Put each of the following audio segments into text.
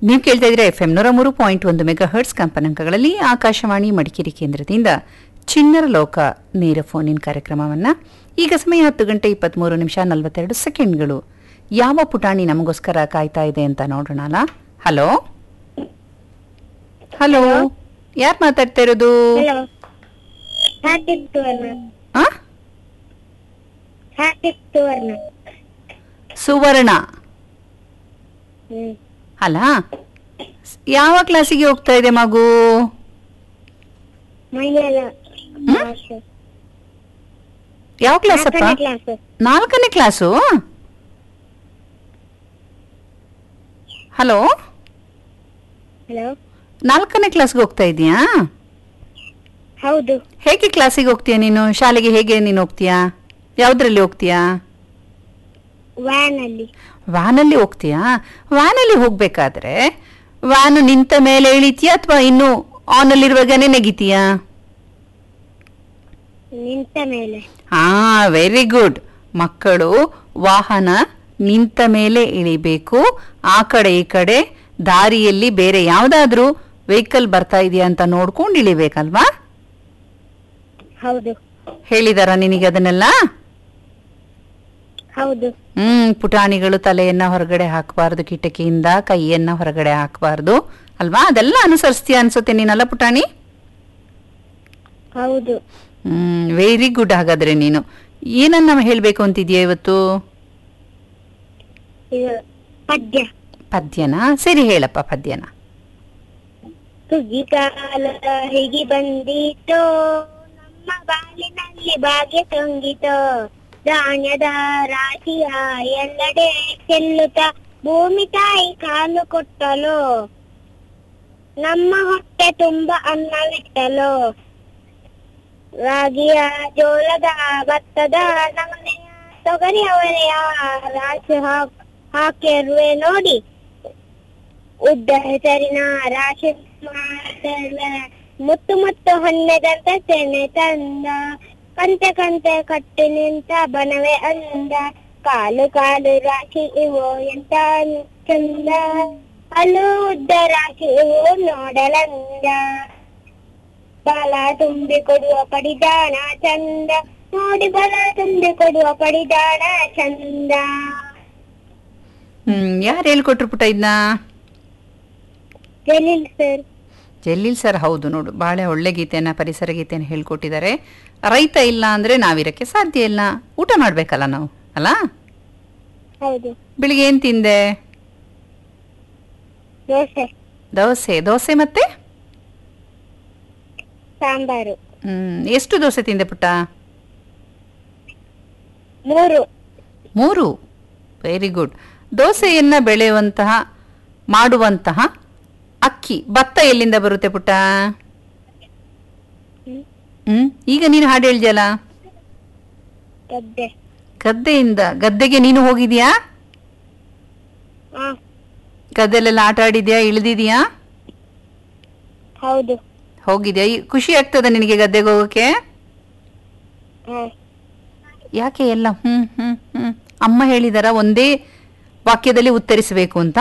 ನೀವು ಕೇಳ್ತಾ ಇದ್ರೆ ಎಫ್ ಎಂ ನೂರ ಮೂರು ಪಾಯಿಂಟ್ ಒಂದು ಮೆಗಾ ಹರ್ಟ್ಸ್ ಕಂಪನಾಂಕಗಳಲ್ಲಿ ಆಕಾಶವಾಣಿ ಮಡಿಕೇರಿ ಕೇಂದ್ರದಿಂದ ಚಿಣ್ಣರ ಲೋಕ ನೇರ ಫೋನ್ ಇನ್ ಕಾರ್ಯಕ್ರಮವನ್ನ ಈಗ ಸಮಯ ಹತ್ತು ಗಂಟೆ ಇಪ್ಪತ್ಮೂರು ನಿಮಿಷ ನಲವತ್ತೆರಡು ಸೆಕೆಂಡ್ಗಳು ಯಾವ ಪುಟಾಣಿ ನಮಗೋಸ್ಕರ ಕಾಯ್ತಾ ಇದೆ ಅಂತ ನೋಡೋಣ ಅಲ್ಲ ಹಲೋ ಹಲೋ ಯಾರು ಮಾತಾಡ್ತಾ ಇರೋದು ಹಲೋ ಹಾರ್ದಿಕ್ ಸುವರ್ಣ ಆ ಹಾರ್ದಿಕ್ ಸುವರ್ಣ ಸುವರ್ಣ ಹ್ಮ್ ಅಲ್ಲ ಯಾವ ಕ್ಲಾಸಿಗೆ ಹೋಗ್ತಾ ಇದೆ ಮಗು ಮೈಯೆಲ್ಲ ಯಾವ ಕ್ಲಾಸ್ ಅಪ್ಪ ಕ್ಲಾಸ್ ನಾಲ್ಕನೇ ಕ್ಲಾಸು ಹಲೋ ಹಲೋ ನಾಲ್ಕನೇ ಕ್ಲಾಸ್ಗೆ ಹೋಗ್ತಾ ಇದೀಯಾ ಹೌದು ಹೇಗೆ ಕ್ಲಾಸಿಗೆ ಹೋಗ್ತೀಯಾ ನೀನು ಶಾಲೆಗೆ ಹೇಗೆ ನೀನು ಹೋಗ್ತೀಯಾ ಯಾವ್ದ್ರಲ್ಲಿ ಹೋಗ್ತೀಯಾ ವ್ಯಾನ್ ಅಲ್ಲಿ ವ್ಯಾನಲ್ಲಿ ಹೋಗ್ತೀಯಾ ವ್ಯಾನಲ್ಲಿ ಹೋಗ್ಬೇಕಾದ್ರೆ ವ್ಯಾನ್ ನಿಂತ ಮೇಲೆ ಇಳಿತೀಯಾ ಅಥವಾ ಇನ್ನು ಆನ್ ಅಲ್ಲಿರುವಾಗನೇ ನೆಗಿತೀಯಾ ನಿಂತ ಮೇಲೆ ಹಾ ವೆರಿ ಗುಡ್ ಮಕ್ಕಳು ವಾಹನ ನಿಂತ ಮೇಲೆ ಇಳಿಬೇಕು ಆ ಕಡೆ ಈ ಕಡೆ ದಾರಿಯಲ್ಲಿ ಬೇರೆ ಯಾವ್ದಾದ್ರೂ ವೆಹಿಕಲ್ ಬರ್ತಾ ಇದೆಯಾ ಅಂತ ನೋಡ್ಕೊಂಡು ಇಳಿಬೇಕಲ್ವಾ ಹೌದು ಹೇಳಿದಾರ ನಿನಗೆ ಅದನ್ನೆಲ್ಲ ಹೌದು ಹ್ಮ್ ಪುಟಾಣಿಗಳು ತಲೆಯನ್ನ ಹೊರಗಡೆ ಹಾಕಬಾರ್ದು ಕಿಟಕಿಯಿಂದ ಕೈಯನ್ನ ಹೊರಗಡೆ ಹಾಕಬಾರ್ದು ಅಲ್ವಾ ಅದೆಲ್ಲ ಅನುಸರಿಸ್ತೀಯ ಅನ್ಸುತ್ತೆ ನೀನಲ್ಲ ಪುಟಾಣಿ ಹೌದು ಹ್ಮ್ ವೆರಿ ಗುಡ್ ಹಾಗಾದ್ರೆ ನೀನು ಏನನ್ನ ಹೇಳ್ಬೇಕು ಅಂತಿದ್ಯಾ ಇವತ್ತು ಇದು ಪದ್ಯ ಪದ್ಯನಾ ಸರಿ ಹೇಳಪ್ಪ ಪದ್ಯನ ಸುಗ್ಗಿಕಾಲ ಹೇಗೆ ಬಂದಿತೋ ನಮ್ಮ ಬಾಲಿನಲ್ಲಿ ಭಾಗ್ಯ ತುಂಬಿತೋ ಧಾನ್ಯದ ರಾಶಿಯ ಎಲ್ಲೆಡೆ ಚೆಲ್ಲುತ್ತ ಭೂಮಿ ತಾಯಿ ಕಾಲು ಕೊಟ್ಟಲು ನಮ್ಮ ಹೊಟ್ಟೆ ತುಂಬ ಅನ್ನವಿಟ್ಟಲು ರಾಗಿಯ ಜೋಳದ ಭತ್ತದ ನವನೆಯ ತೊಗರಿ ಅವರೆಯ ರಾಶಿ ಹಾಕ್ ಹಾಕಿರುವೆ ನೋಡಿ ಉದ್ದ ಹೆಸರಿನ ರಾಶಿ ಮಾತಲ್ಲ ಮುತ್ತು ಮುತ್ತು ಹೊನ್ನೆದಂತ ಸೆನೆ ತಂದ ಕಂತೆ ಕಂತೆ ಕಟ್ಟಿ ನಿಂತ ಬನವೆ ಅಂದ ಕಾಲು ಕಾಲು ರಾಶಿ ಇವು ಎಂತ ಚಂದ ಅಲ್ಲೂ ಉದ್ದ ರಾಶಿ ಇವು ನೋಡಲಂದ ಬಲ ತುಂಬಿ ಕೊಡುವ ಪಡಿದಾಣ ಚಂದ ನೋಡಿ ಬಲ ತುಂಬಿ ಕೊಡುವ ಪಡಿದಾಣ ಚಂದ ಹ್ಮ್ ಯಾರು ಹೇಳ್ಕೊಟ್ರು ಪುಟ ಇದನ್ನ ಜಲೀಲ್ ಸರ್ ಜಲೀಲ್ ಸರ್ ಹೌದು ನೋಡು ಬಹಳ ಒಳ್ಳೆ ಗೀತೆಯನ್ನ ಪರಿಸರ ಗೀತೆಯನ್ನು ಹೇಳ್ಕೊಟ್ಟಿದ್ದಾರೆ ರೈತ ಇಲ್ಲ ಅಂದ್ರೆ ನಾವಿರಕ್ಕೆ ಸಾಧ್ಯ ಇಲ್ಲ ಊಟ ಮಾಡ್ಬೇಕಲ್ಲ ನಾವು ಅಲ್ಲ ಹೌದು ಬೆಳಿಗ್ಗೆ ಏನ್ ತಿಂದೆ ದೋಸೆ ದೋಸೆ ದೋಸೆ ಮತ್ತೆ ಸಾಂಬಾರು ಹ್ಮ್ ಎಷ್ಟು ದೋಸೆ ತಿಂದೆ ಪುಟ್ಟ ಮೂರು ಮೂರು ವೆರಿ ಗುಡ್ ದೋಸೆಯನ್ನ ಬೆಳೆಯುವಂತಹ ಮಾಡುವಂತಹ ಅಕ್ಕಿ ಭತ್ತ ಎಲ್ಲಿಂದ ಬರುತ್ತೆ ಪುಟ್ಟ ಹ್ಮ್. ಹ್ಮ್ ಈಗ ನೀನು ಹಾಡು ಹೇಳ್ದ್ಯಲ್ಲ ಗದ್ದೆ ಗದ್ದೆಯಿಂದ ಗದ್ದೆಗೆ ನೀನು ಹೋಗಿದ್ಯಾ ಹಾ ಗದ್ದೆಲೆಲ್ಲ ಆಟ ಆಡಿದ್ಯಾ ಇಳಿದಿದ್ಯಾ ಹೌದು ಹೋಗಿದ್ಯಾ ಈ- ಖುಷಿ ಆಗ್ತದ ನಿನಗೆ ಗದ್ದೆಗೆ ಹೋಗೋಕೆ ಹಾ ಯಾಕೆ ಎಲ್ಲ ಹ್ಮ್ ಹ್ಮ್ ಹ್ಮ್ ಅಮ್ಮ ಹೇಳಿದಾರ ಒಂದೇ ವಾಕ್ಯದಲ್ಲಿ ಉತ್ತರಿಸಬೇಕು ಅಂತ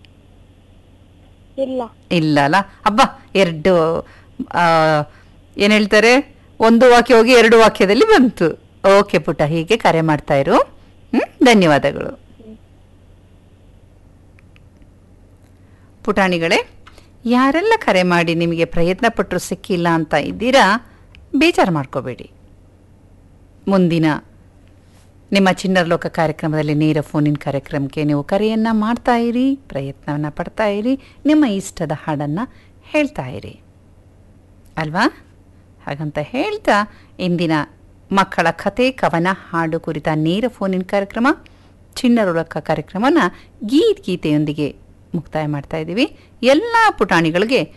ಇಲ್ಲ ಇಲ್ಲ ಅಲ್ಲ ಅಬ್ಬ ಎರಡು ಆ, ಏನ್ ಹೇಳ್ತಾರೆ ಒಂದು ವಾಕ್ಯ ಹೋಗಿ ಎರಡು ವಾಕ್ಯದಲ್ಲಿ ಬಂತು ಓಕೆ ಪುಟ್ಟ ಹೀಗೆ ಕರೆ ಮಾಡ್ತಾ ಇರು ಹ್ಮ್ ಧನ್ಯವಾದಗಳು ಪುಟಾಣಿಗಳೇ ಯಾರೆಲ್ಲ ಕರೆ ಮಾಡಿ ನಿಮಗೆ ಪ್ರಯತ್ನ ಪಟ್ಟರು ಸಿಕ್ಕಿಲ್ಲ ಅಂತ ಇದ್ದೀರಾ ಬೇಜಾರು ಮಾಡ್ಕೋಬೇಡಿ ಮುಂದಿನ ನಿಮ್ಮ ಚಿಣ್ಣರ ಲೋಕ ಕಾರ್ಯಕ್ರಮದಲ್ಲಿ ನೇರ ಫೋನಿನ ಕಾರ್ಯಕ್ರಮಕ್ಕೆ ನೀವು ಕರೆಯನ್ನು ಮಾಡ್ತಾ ಇರಿ ಪ್ರಯತ್ನವನ್ನು ಪಡ್ತಾ ಇರಿ ನಿಮ್ಮ ಇಷ್ಟದ ಹಾಡನ್ನು ಹೇಳ್ತಾ ಇರಿ ಅಲ್ವಾ ಹಾಗಂತ ಹೇಳ್ತಾ ಇಂದಿನ ಮಕ್ಕಳ ಕತೆ ಕವನ ಹಾಡು ಕುರಿತ ನೇರ ಫೋನಿನ ಕಾರ್ಯಕ್ರಮ ಚಿಣ್ಣರೊಳಕ ಕಾರ್ಯಕ್ರಮನ ಗೀತ್ ಗೀತೆಯೊಂದಿಗೆ ಮುಕ್ತಾಯ ಮಾಡ್ತಾ ಇದ್ದೀವಿ ಎಲ್ಲ ಪುಟಾಣಿಗಳಿಗೆ